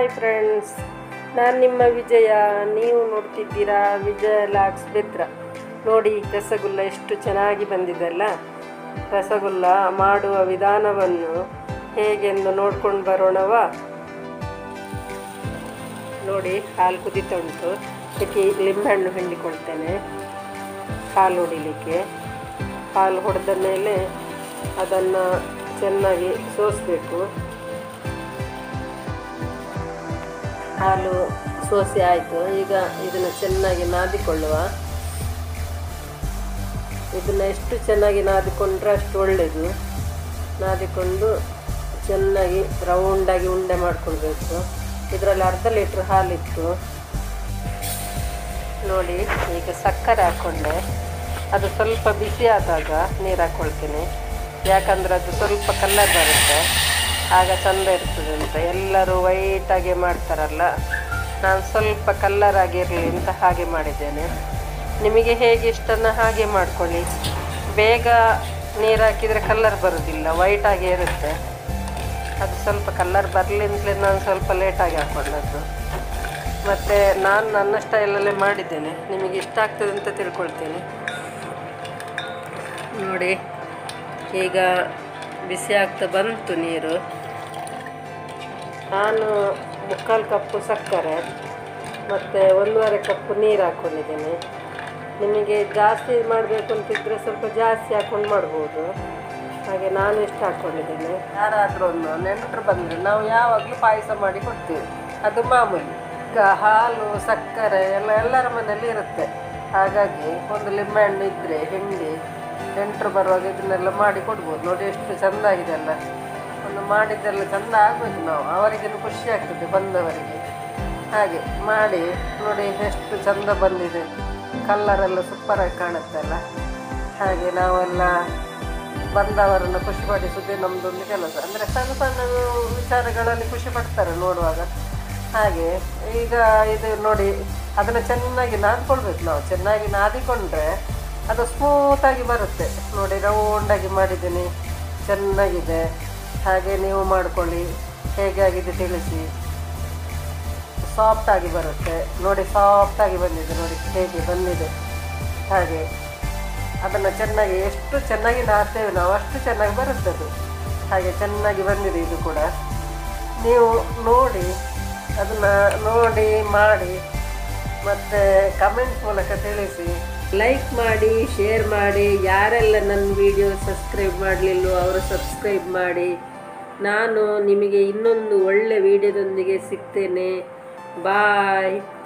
friends ನಾನು ನಿಮ್ಮ ವಿಜಯ ನೀವು ನೋಡ್ತಿದ್ದೀರಾ ವಿಜಯ ಲಾಕ್ಸ್ ಬೆತ್ರ ನೋಡಿ ರಸಗುಲ್ಲ ಎಷ್ಟು ಚೆನ್ನಾಗಿ ಬಂದಿದೆಲ್ಲ ರಸಗುಲ್ಲ ಮಾಡುವ ವಿಧಾನವನ್ನು ಹೇಗೆಂದು ನೋಡ್ಕೊಂಡು ಬರೋಣವಾ ನೋಡಿ ಹಾಲು ಕುದೀತಾ ಉಂಟು ಇದಕ್ಕೆ ಲಿಂಬೆಹಣ್ಣು ಹಿಂಡಿಕೊಳ್ತೇನೆ ಹಾಲು ಹೊಡಿಲಿಕ್ಕೆ ಹಾಲು ಹೊಡೆದ ಮೇಲೆ ಅದನ್ನು ಚೆನ್ನಾಗಿ ಸೋಸಬೇಕು ಹಾಲು ಸೋಸಿ ಆಯಿತು ಈಗ ಇದನ್ನು ಚೆನ್ನಾಗಿ ನಾದಿಕೊಳ್ಳುವ ಇದನ್ನು ಎಷ್ಟು ಚೆನ್ನಾಗಿ ನಾದಿಕೊಂಡ್ರೆ ಅಷ್ಟು ಒಳ್ಳೆಯದು ನಾದಿಕೊಂಡು ಚೆನ್ನಾಗಿ ರೌಂಡಾಗಿ ಉಂಡೆ ಮಾಡಿಕೊಳ್ಬೇಕು ಇದರಲ್ಲಿ ಅರ್ಧ ಲೀಟ್ರ್ ಹಾಲಿತ್ತು ನೋಡಿ ಈಗ ಸಕ್ಕರೆ ಹಾಕ್ಕೊಂಡೆ ಅದು ಸ್ವಲ್ಪ ಬಿಸಿ ಆದಾಗ ನೀರು ಹಾಕ್ಕೊಳ್ತೀನಿ ಯಾಕಂದರೆ ಅದು ಸ್ವಲ್ಪ ಕಲ್ಲರ್ ಬರುತ್ತೆ ಆಗ ಚಂದ ಇರ್ತದೆ ಅಂತ ಎಲ್ಲರೂ ವೈಟಾಗಿ ಮಾಡ್ತಾರಲ್ಲ ನಾನು ಸ್ವಲ್ಪ ಕಲ್ಲರ್ ಆಗಿರಲಿ ಅಂತ ಹಾಗೆ ಮಾಡಿದ್ದೇನೆ ನಿಮಗೆ ಹೇಗೆ ಇಷ್ಟನ್ನು ಹಾಗೆ ಮಾಡ್ಕೊಳ್ಳಿ ಬೇಗ ನೀರು ಹಾಕಿದರೆ ಕಲ್ಲರ್ ಬರೋದಿಲ್ಲ ವೈಟಾಗಿ ಇರುತ್ತೆ ಅದು ಸ್ವಲ್ಪ ಕಲ್ಲರ್ ಬರಲಿ ಅಂತಲೇ ನಾನು ಸ್ವಲ್ಪ ಲೇಟಾಗಿ ಹಾಕ್ಕೊಂಡದ್ದು ಮತ್ತು ನಾನು ನನ್ನ ಸ್ಟೈಲಲ್ಲೇ ಮಾಡಿದ್ದೇನೆ ನಿಮಗೆ ಇಷ್ಟ ಆಗ್ತದೆ ಅಂತ ತಿಳ್ಕೊಳ್ತೇನೆ ನೋಡಿ ಈಗ ಬಿಸಿ ಆಗ್ತಾ ಬಂತು ನೀರು ನಾನು ಮುಕ್ಕಾಲು ಕಪ್ಪು ಸಕ್ಕರೆ ಮತ್ತು ಒಂದೂವರೆ ಕಪ್ಪು ನೀರು ಹಾಕ್ಕೊಂಡಿದ್ದೇನೆ ನಿಮಗೆ ಜಾಸ್ತಿ ಮಾಡಬೇಕು ಅಂತಿದ್ದರೆ ಸ್ವಲ್ಪ ಜಾಸ್ತಿ ಹಾಕ್ಕೊಂಡು ಮಾಡ್ಬೋದು ಹಾಗೆ ನಾನು ಎಷ್ಟು ಹಾಕ್ಕೊಂಡಿದ್ದೇನೆ ಯಾರಾದರೂ ಒಂದು ನೆಂಟರು ಬಂದರೆ ನಾವು ಯಾವಾಗಲೂ ಪಾಯಸ ಮಾಡಿ ಕೊಡ್ತೀವಿ ಅದು ಮಾಮೂಲಿ ಈಗ ಹಾಲು ಸಕ್ಕರೆ ಎಲ್ಲ ಎಲ್ಲರ ಮನೆಯಲ್ಲಿ ಇರುತ್ತೆ ಹಾಗಾಗಿ ಒಂದು ಲಿಂಬೆಹಣ್ಣು ಇದ್ದರೆ ಹಿಂಡಿ ನೆಂಟರು ಬರುವಾಗ ಇದನ್ನೆಲ್ಲ ಮಾಡಿ ಕೊಡ್ಬೋದು ನೋಡಿ ಎಷ್ಟು ಚೆಂದ ಆಗಿದೆ ಅಲ್ಲ ಒಂದು ಮಾಡಿದ್ದೆಲ್ಲ ಚೆಂದ ಆಗಬೇಕು ನಾವು ಅವರಿಗೇನು ಖುಷಿ ಆಗ್ತದೆ ಬಂದವರಿಗೆ ಹಾಗೆ ಮಾಡಿ ನೋಡಿ ಎಷ್ಟು ಚೆಂದ ಬಂದಿದೆ ಕಲ್ಲರೆಲ್ಲ ಸೂಪರಾಗಿ ಕಾಣುತ್ತಲ್ಲ ಹಾಗೆ ನಾವೆಲ್ಲ ಬಂದವರನ್ನು ಖುಷಿಪಡಿಸೋದೇ ನಮ್ಮದೊಂದು ಕೆಲಸ ಅಂದರೆ ಸಣ್ಣ ಸಣ್ಣ ವಿಚಾರಗಳಲ್ಲಿ ಖುಷಿ ಪಡ್ತಾರೆ ನೋಡುವಾಗ ಹಾಗೆ ಈಗ ಇದು ನೋಡಿ ಅದನ್ನು ಚೆನ್ನಾಗಿ ನಾದ್ಕೊಳ್ಬೇಕು ನಾವು ಚೆನ್ನಾಗಿ ನಾದಿಕೊಂಡ್ರೆ ಅದು ಸ್ಮೂತಾಗಿ ಬರುತ್ತೆ ನೋಡಿ ರೌಂಡಾಗಿ ಮಾಡಿದ್ದೀನಿ ಚೆನ್ನಾಗಿದೆ ಹಾಗೆ ನೀವು ಮಾಡ್ಕೊಳ್ಳಿ ಹೇಗೆ ಆಗಿದೆ ತಿಳಿಸಿ ಸಾಫ್ಟಾಗಿ ಬರುತ್ತೆ ನೋಡಿ ಸಾಫ್ಟಾಗಿ ಬಂದಿದೆ ನೋಡಿ ಹೇಗೆ ಬಂದಿದೆ ಹಾಗೆ ಅದನ್ನು ಚೆನ್ನಾಗಿ ಎಷ್ಟು ಚೆನ್ನಾಗಿ ನಾದ್ತೇವೆ ನಾವು ಅಷ್ಟು ಚೆನ್ನಾಗಿ ಬರುತ್ತೆ ಅದು ಹಾಗೆ ಚೆನ್ನಾಗಿ ಬಂದಿದೆ ಇದು ಕೂಡ ನೀವು ನೋಡಿ ಅದನ್ನು ನೋಡಿ ಮಾಡಿ ಮತ್ತು ಕಮೆಂಟ್ ಮೂಲಕ ತಿಳಿಸಿ ಲೈಕ್ ಮಾಡಿ ಶೇರ್ ಮಾಡಿ ಯಾರೆಲ್ಲ ನನ್ನ ವಿಡಿಯೋ ಸಬ್ಸ್ಕ್ರೈಬ್ ಮಾಡಲಿಲ್ಲೋ ಅವರು ಸಬ್ಸ್ಕ್ರೈಬ್ ಮಾಡಿ ನಾನು ನಿಮಗೆ ಇನ್ನೊಂದು ಒಳ್ಳೆ ವಿಡಿಯೋದೊಂದಿಗೆ ಸಿಗ್ತೇನೆ ಬಾಯ್